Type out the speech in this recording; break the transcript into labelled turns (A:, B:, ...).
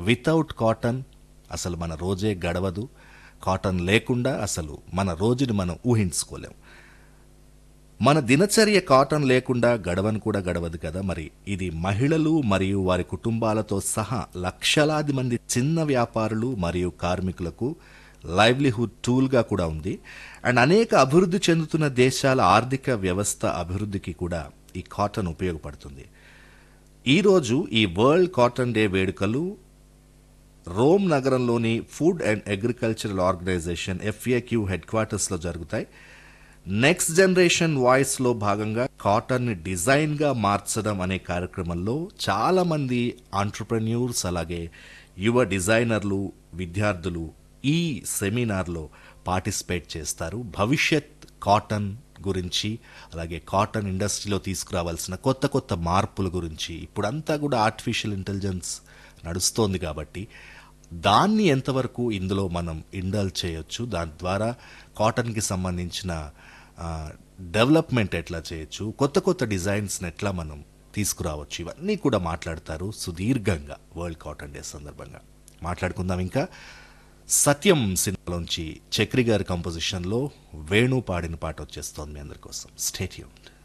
A: without cotton అసలు మన రోజే గడవదు కాటన్ లేకుండా అసలు మన రోజుని మనం ఊహించుకోలేం మన దినచర్య కాటన్ లేకుండా గడవను కూడా గడవదు కదా మరి ఇది మహిళలు మరియు వారి కుటుంబాలతో సహా లక్షలాది మంది చిన్న వ్యాపారులు మరియు కార్మికులకు లైవ్లీహుడ్ టూల్గా కూడా ఉంది అండ్ అనేక అభివృద్ధి చెందుతున్న దేశాల ఆర్థిక వ్యవస్థ అభివృద్ధికి కూడా ఈ కాటన్ ఉపయోగపడుతుంది ఈరోజు ఈ వరల్డ్ కాటన్ డే వేడుకలు రోమ్ నగరంలోని food and agricultural organization FAQ హెడ్ క్వార్టర్స్లో జరుగుతాయి నెక్స్ట్ జనరేషన్ వాయిస్లో భాగంగా కాటన్ని డిజైన్గా మార్చడం అనే కార్యక్రమంలో చాలామంది ఆంటర్ప్రెన్యూర్స్ అలాగే యువ డిజైనర్లు విద్యార్థులు ఈ సెమినార్లో పార్టిసిపేట్ చేస్తారు భవిష్యత్ కాటన్ గురించి అలాగే కాటన్ ఇండస్ట్రీలో తీసుకురావాల్సిన కొత్త కొత్త మార్పుల గురించి ఇప్పుడంతా కూడా ఆర్టిఫిషియల్ ఇంటెలిజెన్స్ నడుస్తోంది కాబట్టి దాన్ని ఎంతవరకు ఇందులో మనం ఇండల్ చేయొచ్చు దాని ద్వారా కాటన్కి సంబంధించిన డెవలప్మెంట్ ఎట్లా చేయొచ్చు కొత్త కొత్త డిజైన్స్ని ఎట్లా మనం తీసుకురావచ్చు ఇవన్నీ కూడా మాట్లాడతారు సుదీర్ఘంగా వరల్డ్ కాటన్ డే సందర్భంగా మాట్లాడుకుందాం ఇంకా సత్యం సినిమాలోంచి చక్రి గారి కంపోజిషన్లో వేణు పాడిన పాట వచ్చేస్తోంది మీ అందరి కోసం స్టేట్యూన్